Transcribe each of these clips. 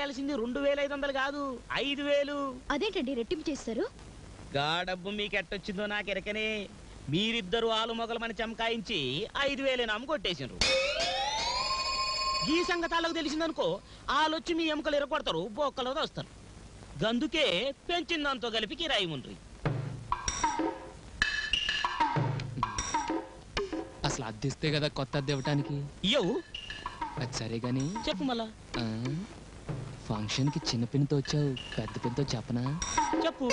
చేయాల్సింది రెండు వేల ఐదు వందలు కాదు ఐదు వేలు అదేంటండి రెట్టింపు చేస్తారు గా డబ్బు మీకు ఎట్టొచ్చిందో నాకు ఎరకనే మీరిద్దరు ఆలు మొగలమని చమకాయించి ఐదు వేలు నమ్ము కొట్టేసిండ్రు ఈ సంగతాలకు తెలిసిందనుకో ఆలొచ్చి మీ ఎముకలు ఎరగొడతారు బొక్కలో వస్తారు గందుకే పెంచిన దాంతో కలిపి కిరాయి ఉండ్రి అసలు అద్దెస్తే కదా కొత్త అద్దె ఇవ్వటానికి ఇయ్యవు అది సరే గాని చెప్పు మళ్ళా ఆ, ఫంక్షన్కి చిన్న పిన్నితో వచ్చావు పెద్ద పిన్నితో చెప్పనా చెప్పు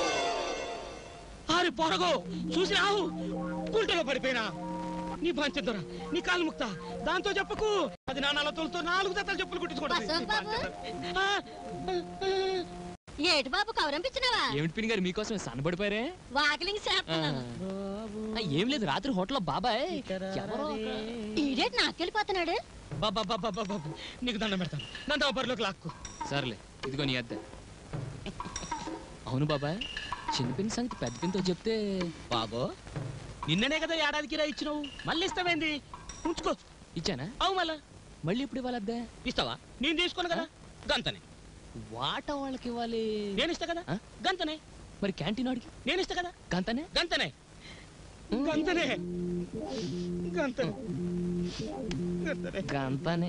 అరే పొరగో చూసి రావు గుంటలో పడిపోయినా నీ పంచదొర నీ కాలు ముక్త దాంతో చెప్పకు అది నా నలతలతో నాలుగు జతలు చెప్పులు బసవ బాబు. కుట్టించుకోవడం ఏటి బాబు కవరంపించినావా ఏమిటి పిన్ని గారు మీకోసమే సన్నబడిపోయారే వాకిలింగ్ ఆ, చేస్తున్నాను ఆ, ఏం లేదు రాత్రి హోటల్లో బాబాయ్ ఎవరో ఒక- ఈడేటి నాకెళ్ళిపోతున్నాడు బాబా బాబా బాబా నీకు దండం పెడతాను నన్ను బరిలోకి లాక్కు సర్లే ఇదిగో నీ అద్దె అవును బాబాయ్ చిన్న పిన్ని సంగతి పెద్ద పిన్నితో చెప్తే బాబో నిన్ననే కదా ఏడాదికి రా ఇచ్చినావు మళ్ళీ ఇస్తావేంది ఉంచుకో ఇచ్చానా అవు మళ్ళా మళ్ళీ ఇప్పుడు ఇవ్వాలి అద్దె ఇస్తావా నేను తీసుకోను కదా గంతనే వాట వాళ్ళకి ఇవ్వాలి నేను ఇస్తా కదా ఆ? గంతనే మరి క్యాంటీన్ వాడికి నేను ఇస్తా కదా గంతనే గంతనే గంతనే గంతనే గంతనే గంతనే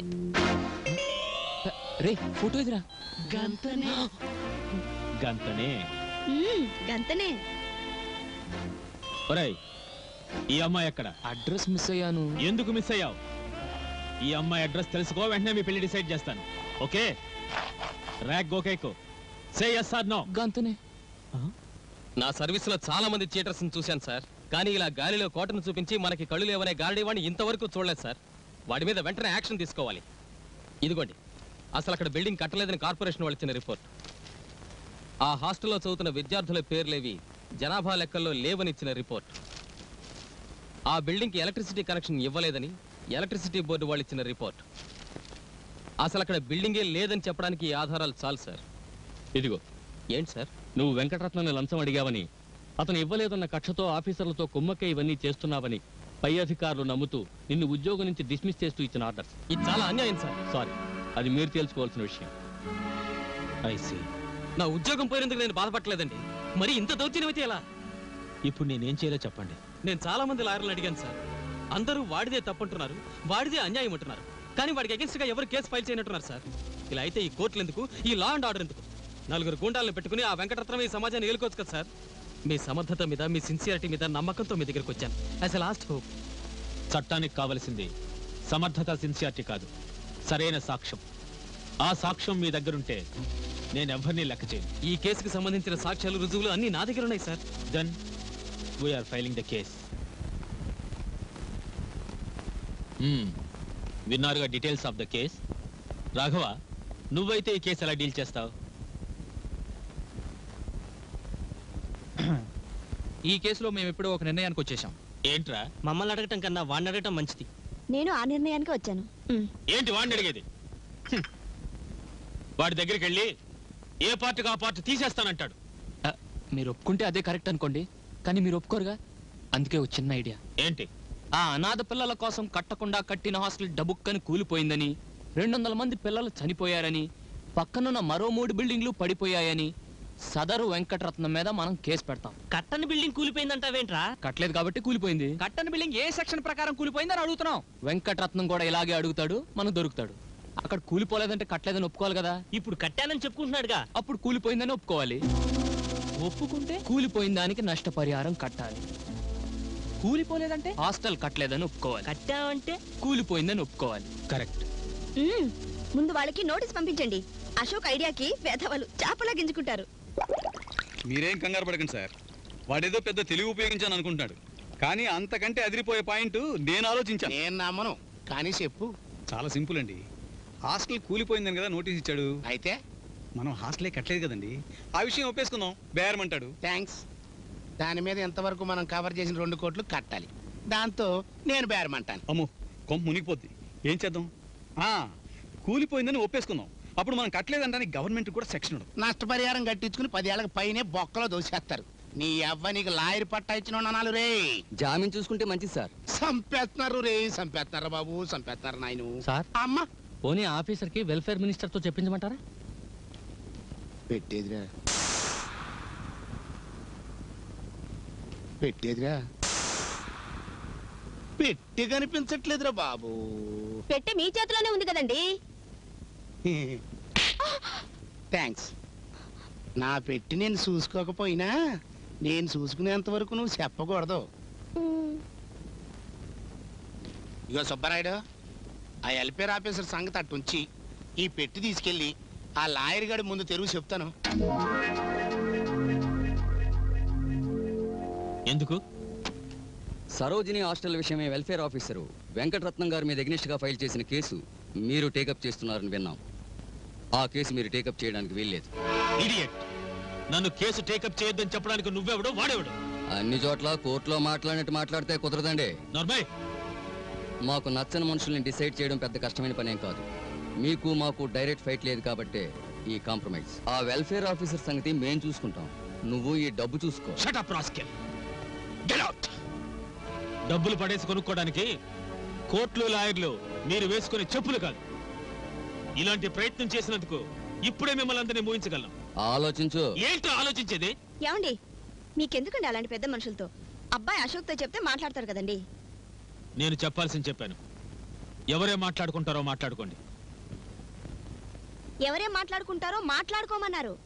రే ఫోటో ఇదిరా గంతనే గంతనే ఉమ్, గంతనే ఒరేయ్ ఈ అమ్మాయి ఎక్కడ అడ్రస్ మిస్ అయ్యాను ఎందుకు మిస్ అయ్యావు ఈ అమ్మాయి అడ్రస్ తెలుసుకో వెంటనే మీ పెళ్లి డిసైడ్ చేస్తాను ఓకే ర్యాక్ గోకేకు సే ఎస్ ఆర్ నో గంతనే నా సర్వీస్ లో చాలా మంది థియేటర్స్ చూశాను సార్ కానీ ఇలా గాలిలో కోటను చూపించి మనకి కళ్ళు లేవనే గారడీ వాడిని ఇంతవరకు చూడలేదు సార్ వాడి మీద వెంటనే యాక్షన్ తీసుకోవాలి ఇదిగోండి అసలు అక్కడ బిల్డింగ్ కట్టలేదని కార్పొరేషన్ వాళ్ళు ఇచ్చిన రిపోర్ట్ ఆ హాస్టల్లో చదువుతున్న విద్యార్థుల పేర్లేవి జనాభా లెక్కల్లో లేవని ఇచ్చిన రిపోర్ట్ ఆ బిల్డింగ్కి ఎలక్ట్రిసిటీ కనెక్షన్ ఇవ్వలేదని ఎలక్ట్రిసిటీ బోర్డు వాళ్ళు ఇచ్చిన రిపోర్ట్ అసలు అక్కడ బిల్డింగే లేదని చెప్పడానికి ఈ ఆధారాలు చాలు సార్ ఇదిగో ఏంటి సార్ నువ్వు వెంకటరత్నాన్ని లంచం అడిగావని అతను ఇవ్వలేదన్న కక్షతో ఆఫీసర్లతో కుమ్మక్క ఇవన్నీ చేస్తున్నావని పై అధికారులు నమ్ముతూ నిన్ను ఉద్యోగం నుంచి డిస్మిస్ చేస్తూ ఇచ్చిన ఆర్డర్స్ ఇది చాలా అన్యాయం సార్ సారీ అది మీరు తెలుసుకోవాల్సిన విషయం ఐసి నా ఉద్యోగం పోయినందుకు నేను బాధపడలేదండి మరి ఇంత దౌర్జన్యం అయితే ఎలా ఇప్పుడు నేనేం చేయాలో చెప్పండి నేను చాలా మంది లాయర్లు అడిగాను సార్ అందరూ వాడిదే తప్పంటున్నారు వాడిదే అన్యాయం అంటున్నారు కానీ వాడికి అగెన్స్ట్ గా ఎవరు కేసు ఫైల్ చేయనట్టున్నారు సార్ ఇలా అయితే ఈ కోర్టులు ఎందుకు ఈ లా అండ్ ఆర్డర్ ఎందుకు నలుగురు గుండాలను పెట్టుకుని ఆ వెంకటరత్నం ఈ సమాజాన్ని ఏలుకోవచ్చు కదా సార్ మీ సమర్థత మీద మీ సిన్సియారిటీ మీద నమ్మకంతో మీ దగ్గరికి వచ్చాను యాజ్ లాస్ట్ హోప్ చట్టానికి కావలసింది సమర్థత సిన్సియారిటీ కాదు సరైన సాక్ష్యం ఆ సాక్ష్యం మీ దగ్గరుంటే నేను ఎవరిని లెక్క చేయను ఈ కేసుకు సంబంధించిన సాక్ష్యాలు రుజువులు అన్ని నా దగ్గర ఉన్నాయి sir then we are filing the case విన్నారుగా details of the case Raghava నువ్వైతే ఈ కేసు ఎలా డీల్ చేస్తావు ఈ కేసులో మేము ఇప్పుడు ఒక నిర్ణయానికి వచ్చేసాం ఏంట్రా మమ్మల్ని అడగటం కన్నా వాడిని అడగటం మంచిది నేను ఆ నిర్ణయానికి వచ్చాను ఉమ్, ఏంటి వాడిని అడిగేది హ్మ్. వాడి దగ్గరికి వెళ్ళి ఏ పార్టీకి ఆ పార్టీ తీసేస్తానంటాడు ఆ, మీరు ఒప్పుకుంటే అదే కరెక్ట్ అనుకోండి కానీ మీరు ఒప్పుకోరుగా అందుకే ఒక చిన్న ఐడియా ఏంటి ఆ అనాథ పిల్లల కోసం కట్టకుండా కట్టిన హాస్టల్ డబుక్కని కూలిపోయిందని రెండు వందల మంది పిల్లలు చనిపోయారని పక్కనున్న మరో మూడు బిల్డింగ్లు పడిపోయాయని సదరు వెంకటరత్నం మీద మనం కేసు పెడతాం కట్టని బిల్డింగ్ కూలిపోయిందంటావేంట్రా కట్టలేదు కాబట్టి కూలిపోయింది కట్టని బిల్డింగ్ ఏ సెక్షన్ ప్రకారం కూలిపోయిందని అడుగుతున్నాం వెంకటరత్నం కూడా ఇలాగే అడుగుతాడు మనం దొరుకుతాడు అక్కడ కూలిపోలేదంటే కట్టలేదని ఒప్పుకోవాలి కదా ఇప్పుడు కట్టానని చెప్పుకుంటున్నాడుగా అప్పుడు కూలిపోయిందని ఒప్పుకోవాలి ఒప్పుకుంటే కూలిపోయిన దానికి నష్టపరిహారం కట్టాలి కూలిపోలేదంటే హాస్టల్ కట్టలేదని ఒప్పుకోవాలి కట్టావంటే కూలిపోయిందని ఒప్పుకోవాలి కరెక్ట్ ఉమ్, ముందు వాళ్ళకి నోటీస్ పంపించండి అశోక్ ఐడియాకి వేధవలు చేపలా గింజుకుంటారు మీరేం కంగారు పడకండి సార్ వాడేదో పెద్ద తెలివి ఉపయోగించాను అనుకుంటున్నాడు కానీ అంతకంటే అదిరిపోయే పాయింట్ నేను ఆలోచించాను నేను నమ్మను కానీ చెప్పు చాలా సింపుల్ అండి హాస్టల్ కూలిపోయిందని కదా నోటీస్ ఇచ్చాడు అయితే మనం హాస్టలే కట్టలేదు కదండి ఆ విషయం ఒప్పేసుకుందాం బేరమంటాడు థ్యాంక్స్ దాని మీద ఎంతవరకు మనం కవర్ చేసిన రెండు కోట్లు కట్టాలి దాంతో నేను బేరమంటాను అమ్మో కొంప మునిగిపోద్ది ఏం చేద్దాం ఆ కూలిపోయిందని ఒప్పేసుకుందాం అప్పుడు మనం కట్టలేదంటానికి గవర్నమెంట్ కూడా సెక్షన్ ఉండదు నష్టపరిహారం కట్టించుకుని పదేళ్ళకి పైనే బొక్కలో దోసేస్తారు నీ అవ్వ నీకు లాయర్ పట్టా ఇచ్చిన అనాలు రే జామీన్ చూసుకుంటే మంచిది సార్ సంపేస్తున్నారు రే సంపేస్తున్నారు బాబు సంపేస్తున్నారు నాయను సార్ అమ్మ పోనీ ఆఫీసర్ కి వెల్ఫేర్ మినిస్టర్ తో చెప్పించమంటారా పెట్టేదిరా పెట్టేదిరా పెట్టి కనిపించట్లేదురా బాబు పెట్టె మీ చేతిలోనే ఉంది కదండి థ్యాంక్స్ నా పెట్టి నేను చూసుకోకపోయినా నేను చూసుకునేంత వరకు నువ్వు చెప్పకూడదు ఇగో సుబ్బరాయుడు ఆ ఎల్పేర్ ఆఫీసర్ సంగతి అట్టుంచి ఈ పెట్టి తీసుకెళ్ళి ఆ లాయర్ గడి ముందు తెరువు చెప్తాను ఎందుకు సరోజిని హాస్టల్ విషయమే వెల్ఫేర్ ఆఫీసరు వెంకటరత్నం గారి మీద ఎగ్నిస్ట్ గా ఫైల్ చేసిన కేసు మీరు టేకప్ చేస్తున్నారని విన్నాం ఆ కేసు మీరు టేకప్ చేయడానికి వీల్లేదు ఇడియట్ నన్ను కేసు టేకప్ చేయొద్దని చెప్పడానికి నువ్వెవడు వాడేవాడు అన్ని చోట్ల కోర్టులో మాట్లాడినట్టు మాట్లాడితే కుదరదండి నార్మల్ మాకు నచ్చని మనుషుల్ని డిసైడ్ చేయడం పెద్ద కష్టమైన పనేం కాదు మీకు మాకు డైరెక్ట్ ఫైట్ లేదు కాబట్టే ఈ కాంప్రమైజ్ ఆ వెల్ఫేర్ ఆఫీసర్ సంగతి మేం చూసుకుంటాం నువ్వు ఈ డబ్బు చూసుకో shut up rascal get out డబ్బులు పడేసి కొనుక్కోవడానికి కోట్లు లాయర్లు మీరు వేసుకునే చెప్పులు కాదు ఇలాంటి ప్రయత్నం చేసినందుకు ఇప్పుడే మిమ్మల్ని అందరినీ మూయించగలను ఆలోచించు ఏంటో ఆలోచించేది ఏమండి మీకెందుకండి అలాంటి పెద్ద మనుషులతో అబ్బాయి అశోక్తో చెప్తే మాట్లాడతారు కదండి నేను చెప్పాల్సింది చెప్పాను ఎవరే మాట్లాడుకుంటారో మాట్లాడుకోండి ఎవరేం మాట్లాడుకుంటారో మాట్లాడుకోమన్నారు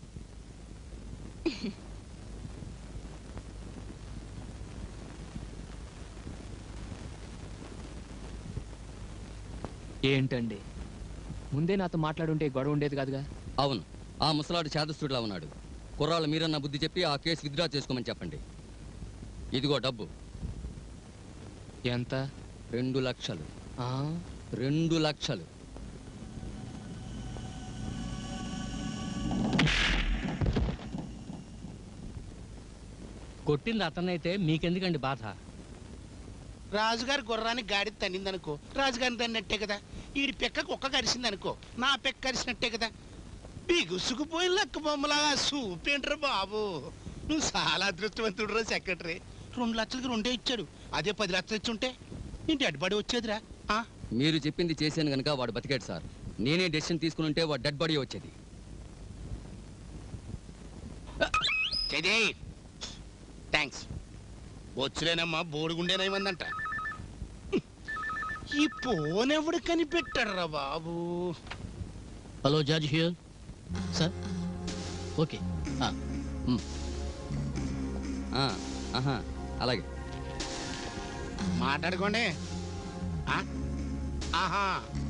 ఏంటండి ముందే నాతో మాట్లాడుంటే ఈ గొడవ ఉండేది కాదుగా అవును ఆ ముసలాడు చేదస్తుడిలా ఉన్నాడు కుర్రాళ్ళు మీరన్న బుద్ధి చెప్పి ఆ కేసు విత్డ్రా చేసుకోమని చెప్పండి ఇదిగో డబ్బు ఎంత రెండు లక్షలు ఆ? రెండు లక్షలు కొట్టింది అతనైతే మీకెందుకండి బాధ రాజుగారి గుర్రాన్ని గాడి తన్నిందనుకో రాజుగారిని తన్నట్టే కదా ఈడి పెక్క కుక్క కరిసిందనుకో నా పెక్క కరిసినట్టే కదా బిగుసుకుపోయిన లెక్క బొమ్మలాగా సూపేంట్రా బాబు నువ్వు చాలా అదృష్టవంతుడు సెక్రటరీ రెండు లక్షలకి రెండే ఇచ్చాడు అదే పది లక్షలు ఇచ్చి ఉంటే ఇంటి అడ్డుబడి వచ్చేదిరా ఆ? మీరు చెప్పింది చేశాను గనుక వాడు బతికాడు సార్ నేనే డెసిషన్ తీసుకుని ఉంటే వాడు డెడ్ బాడీ వచ్చేది చదే థ్యాంక్స్ వచ్చులేనమ్మా బోడిగుండేనేమందంట ఈ ఫోన్ ఎవడు కనిపెట్టాడురా బాబు hello judge here sir okay ఆ, ఆహా అలాగే మాట్లాడుకోండి ఆ? ఆహా